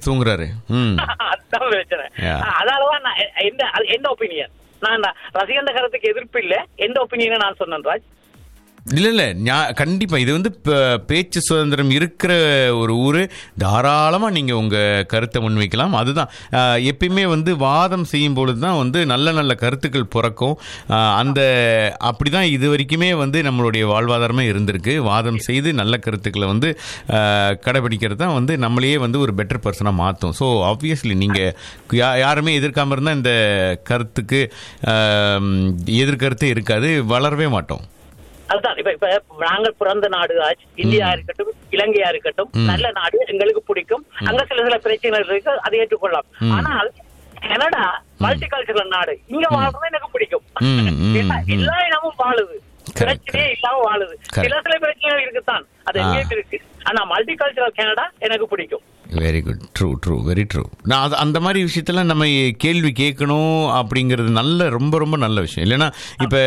தூங்குறாரு ம் அதுதான் பிரச்சனை Yeah. அதனாலதான் நான் எ- எந்த அது எந்த ஒப்பீனியன் நான் ரசிகந்த கருத்துக்கு எதிர்ப்பு இல்ல எந்த ஒப்பீனியனை நான் சொன்னேன் ராஜ் இல்ல இல்ல ஞா- கண்டிப்பா இது வந்து ப- பேச்சு சுதந்திரம் இருக்கிற ஒரு ஊரு தாராளமா நீங்க உங்க கருத்தை முன்வைக்கலாம் அதுதான் ஆஹ், எப்பயுமே வந்து வாதம் செய்யும் பொழுது தான் வந்து நல்ல நல்ல கருத்துக்கள் பிறக்கும் ஆஹ், அந்த அப்படிதான் இது வரைக்குமே வந்து நம்மளுடைய வாழ்வாதாரமே இருந்திருக்கு வாதம் செய்து நல்ல கருத்துக்களை வந்து ஆஹ், கடைபிடிக்கிறது தான் வந்து நம்மளையே வந்து ஒரு பெட்டர் பர்சனாக மாற்றும் ஸோ ஆப்வியஸ்லி நீங்கள் யா- யாருமே எதிர்க்காம இருந்தால் இந்த கருத்துக்கு ஆஹ், எதிர்கருத்தே இருக்காது வளரவே மாட்டோம் அதுதான் இப்ப இப்ப நாங்கள் பிறந்த நாடு ராஜ் இந்தியா இருக்கட்டும் இலங்கையா இருக்கட்டும் நல்ல நாடு எங்களுக்கு பிடிக்கும் அங்க சில சில பிரச்சனைகள் இருக்கு அதை ஏற்றுக்கொள்ளலாம் ஆனால் கனடா மல்டி கல்ச்சரல் நாடு இங்க வாழ்றது எனக்கு பிடிக்கும் ம், ம், ஏன்னா, ம். எல்லா இடமும் வாழுது Correct, பிரச்சனையே இல்லாம வாழுது Correct. சில சில பிரச்சனைகள் இருக்குதான் அது ஆ. எங்கேயும் இருக்கு ஆனா மல்டி கல்ச்சரல் கனடா எனக்கு பிடிக்கும் very good true true very true நான் அது அந்த மாதிரி விஷயத்துல நம்ம கேள்வி கேட்கணும் அப்படிங்கிறது நல்ல ரொம்ப ரொம்ப நல்ல விஷயம் இல்லைன்னா இப்போ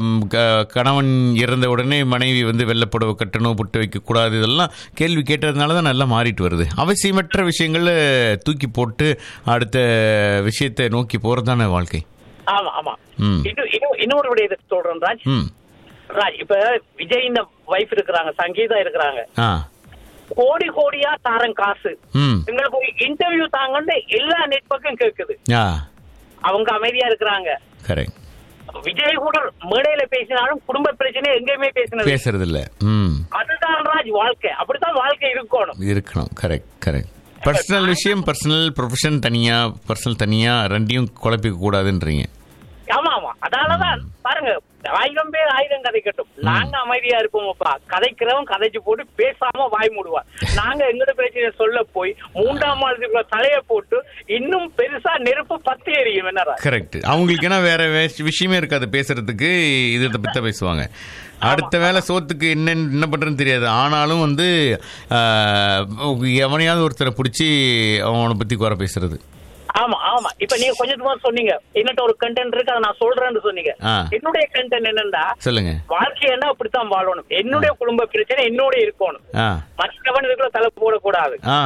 கணவன் இறந்த உடனே மனைவி வந்து வெள்ளப்புடவை கட்டணும் புட்டு வைக்கக்கூடாது இதெல்லாம் கேள்வி கேட்டதுனால தான் நல்லா மாறிட்டு வருது அவசியமற்ற விஷயங்களை தூக்கி போட்டு அடுத்த விஷயத்தை நோக்கி போகிறது தானே வாழ்க்கை ஆமா ஆமா ம். இன்னும் இன்னும் இன்னொரு விடயத்தை சொல்றேன் ராஜ் ம் ராஜ் இப்ப விஜய் இந்த வைஃப் இருக்கிறாங்க சங்கீதா இருக்கிறாங்க ஆ கோடி கோடியா தாரன் காசு ம் எங்களுக்கு ஒரு இன்டர்வியூ தாங்கன்னு எல்லா நெட்வொர்க்கும் கேக்குது ஆ அவங்க அமைதியா இருக்கிறாங்க கரெக்ட் விஜய் கூட மேடையில பேசினாலும் குடும்ப பிரச்சனை எங்கேயுமே பேசினது பேசுறது இல்ல ம் அதுதான் ராஜ் வாழ்க்கை அப்படித்தான் வாழ்க்கை இருக்கணும் இருக்கணும் கரெக்ட் கரெக்ட் பர்சனல் விஷயம் பர்சனல் ப்ரொஃபஷன் தனியா பர்சனல் தனியா ரெண்டையும் குழப்பிக்க கூடாதுன்றீங்க ஆமா ஆமா அதனாலதான் பாருங்க ஆயிரம் பேர் ஆயிரம் கதைக்கட்டும் நாங்க அமைதியா இருப்போம்ப்பா கதைக்கிறவன் கதைச்சு போட்டு பேசாம வாய் மூடுவான் நாங்க எங்கட பிரச்சனையை சொல்ல போய் மூன்றாம் மாதத்துக்குள்ள தலைய போட்டு இன்னும் பெருசா நெருப்பு பத்தி எரியும் என்னடா கரெக்ட் அவங்களுக்கு என்ன வேற வே- விஷயமே இருக்காது பேசுறதுக்கு இதை பத்தி தான் பேசுவாங்க அடுத்த வேலை சோத்துக்கு என்ன என்ன பண்றதுன்னு தெரியாது ஆனாலும் வந்து ஆஹ், எவனையாவது ஒருத்தரை பிடிச்சி அவனை பத்தி குறை பேசுறது ஆமா ஆமா இப்ப நீங்க கொஞ்சமா சொன்னீங்க என்னட்ட ஒரு கண்டென்ட் இருக்கு அதை நான் சொல்றேன்னு சொன்னீங்க ஆ. என்னுடைய கண்டென்ட் என்னன்னா சொல்லுங்க வாழ்க்கைன்னா அப்படித்தான் வாழணும் என்னுடைய குடும்ப பிரச்சனை என்னோட இருக்கணும் ஆ மற்றவன் இதுக்குள்ள தலை போடக்கூடாது ஆ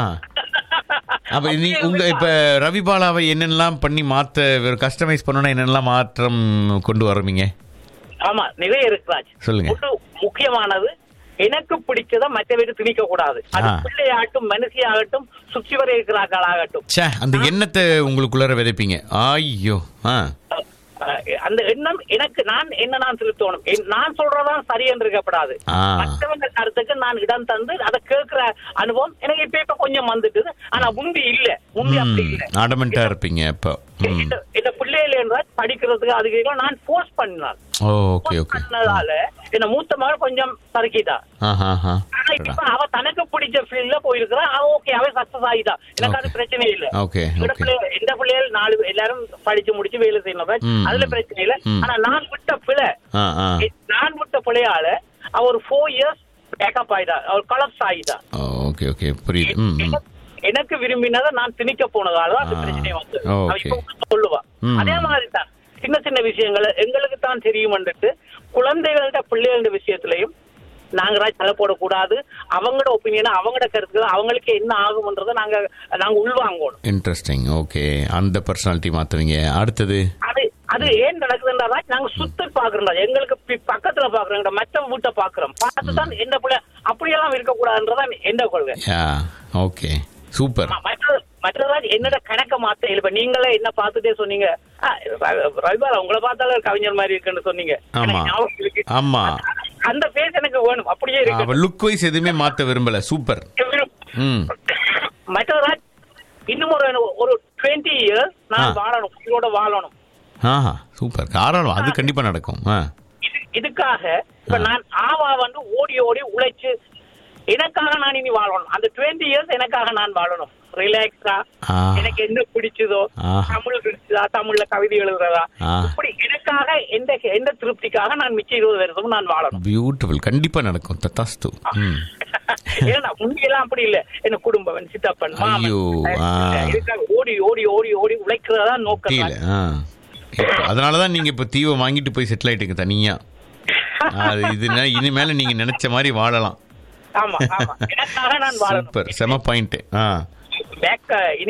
அப்ப நீ உங்க இப்ப ரவி பாலாவை என்னென்னலாம் பண்ணி மாத்த கஸ்டமைஸ் பண்ணணும்னா என்னென்னலாம் மாற்றம் கொண்டு வரீங்க ஆமா நிறைய இருக்கு ராஜ் சொல்லுங்க. ஒண்ணு முக்கியமானது எனக்கு பிடிச்சத மற்ற வீடு திணிக்க கூடாது அது ஆ. பிள்ளையாகட்டும் மனுஷியாகட்டும் சுற்றி வர இருக்கிறார்களாகட்டும் ச்சே அந்த எண்ணத்தை உங்களுக்குள்ளார விதைப்பீங்க ஐயோ ஆ அஹ் அந்த எண்ணம் எனக்கு நான் என்ன நான் திருத்தணும் என்- நான் சொல்றதான் சரி என்று இருக்கப்படாது ஆ. மற்றவங்க கருத்துக்கு நான் இடம் தந்து அதை கேட்கிற அனுபவம் எனக்கு இப்ப இப்ப கொஞ்சம் வந்துட்டுது ஆனா முந்தி இல்ல முந்தி அப்படி இல்ல ஆடமெண்டா இருப்பீங்க இப்போ ம் இந்த- இந்த பிள்ளைகள் என்றால் படிக்கிறதுக்கு அதுக்கு நான் ஃபோர்ஸ் பண்ணினான் ஓகே Force ஓகே பண்ணதால என்ன மூத்த மகள் கொஞ்சம் சறுக்கிட்டா ஆஹா ஆஹா ஆனா இப்ப அவ தனக்கு பிடிச்ச ஃபீல்ட்ல போயிருக்கிறா அவ ஓகே அவ சக்சஸ் ஆகிட்டா எனக்கு அது Okay. பிரச்சனை இல்ல Okay, எங்க okay. பிள்ளை- எந்த பிள்ளைகள் நாலு பேர் எல்லாரும் படிச்சு முடிச்சு வேலை செய்யணும் ம், அதுல ம். பிரச்சனை இல்ல ம். ஆனா நான் விட்ட பிள்ளை ஆ ஆ நான் விட்ட பிள்ளையால அவ ஒரு ஃபோர் இயர்ஸ் பேக்கப் ஆயிட்டா அவர் கலப்ஸ் ஆயிட்டா ஓகே ஓகே புரியுது ம் ம் எனக்கு- எனக்கு விரும்பினதை நான் திணிக்க போனதால தான் அந்த ஆ. பிரச்சனை வந்து Okay. அவ இப்ப வந்து சொல்லுவா ம். அதே மாதிரி தான் சின்ன சின்ன விஷயங்கள் எங்களுக்கு தான் தெரியும்ன்ட்டு குழந்தைகள்ட பிள்ளைகளோட விஷயத்திலையும் நாங்க தலை போடக்கூடாது அவங்களோட ஒப்பீனியன் அவங்களோட கருத்துக்கள் அவங்களுக்கு என்ன ஆகும்ன்றதை நாங்க நாங்க உள்வாங்கணும் இன்ட்ரெஸ்டிங் ஓகே அந்த பர்சனாலிட்டி மாற்றுவீங்க அடுத்தது அது அது ஏன் நடக்குதுன்றா நாங்க சுத்தி பாக்குறோம் எங்களுக்கு பி- பக்கத்துல பாக்குறோம் மற்ற வீட்டை பாக்குறோம் பார்த்து தான் என்ன பிள்ளை அப்படியெல்லாம் இருக்கக்கூடாதுன்றதான் என்ன கொள்கை யா ஓகே சூப்பர் ம- மற்ற- மற்றதாவது என்னோட கணக்க மாத்த இப்ப நீங்களே என்ன பார்த்துட்டே சொன்னீங்க ஆ, ர- ரவிபாலா உங்களை பார்த்தாலும் ஒரு கவிஞர் மாதிரி இருக்குன்னு சொன்னீங்க ஆமா. எனக்கு ஞாபகம் இருக்கு. ஆமா. அந்த பேஸ் எனக்கு வேணும் அப்படியே இருக்கு அவ லுக் வைஸ் எதுவுமே மாற்ற விரும்பல சூப்பர் ம் மற்றதா இன்னும் ஒரு ஒரு டுவெண்ட்டி இயர்ஸ் நான் ஆ. வாழணும் உங்களோட வாழணும் ஆஹா சூப்பர் தாராளம் அது கண்டிப்பா நடக்கும் ஆ இது- இதுக்காக இப்ப ஆ. நான் ஆவா வந்து ஓடி ஓடி உழைச்சு எனக்காக நான் இனி வாழணும் அந்த டுவெண்ட்டி இயர்ஸ் எனக்காக நான் வாழணும் ரிலாக்ஸா ஆ. எனக்கு என்ன பிடிச்சதோ ஆஹா. தமிழ் பிடிச்சதா தமிழ்ல கவிதை எழுதுறதா ஆ. இப்படி எனக்காக எந்த எந்த திருப்திக்காக நான் மிச்சம் இருபது வருஷமும் நான் வாழணும் பியூட்டிஃபுல் கண்டிப்பா நடக்கும் தத்தாஸ்து ம் ஏன்னா முந்தியெல்லாம் அப்படி இல்ல என்ன குடும்பம் சித்தப்பன் மாமன் ஐயோ, ஆ. இதுக்காக ஓடி ஓடி ஓடி ஓடி உழைக்கிறதா நோக்கம் டீல ஆ இப்ப அதனாலதான் நீங்க இப்ப தீவை வாங்கிட்டு போய் செட்டில் ஆயிட்டீங்க தனியா அது இது ந- இனிமேல நீங்க நினைச்ச மாதிரி வாழலாம் ஆமா ஆமா எனக்காக நான் வாழணும் சூப்பர் செம பாயிண்ட் ஆ பேக்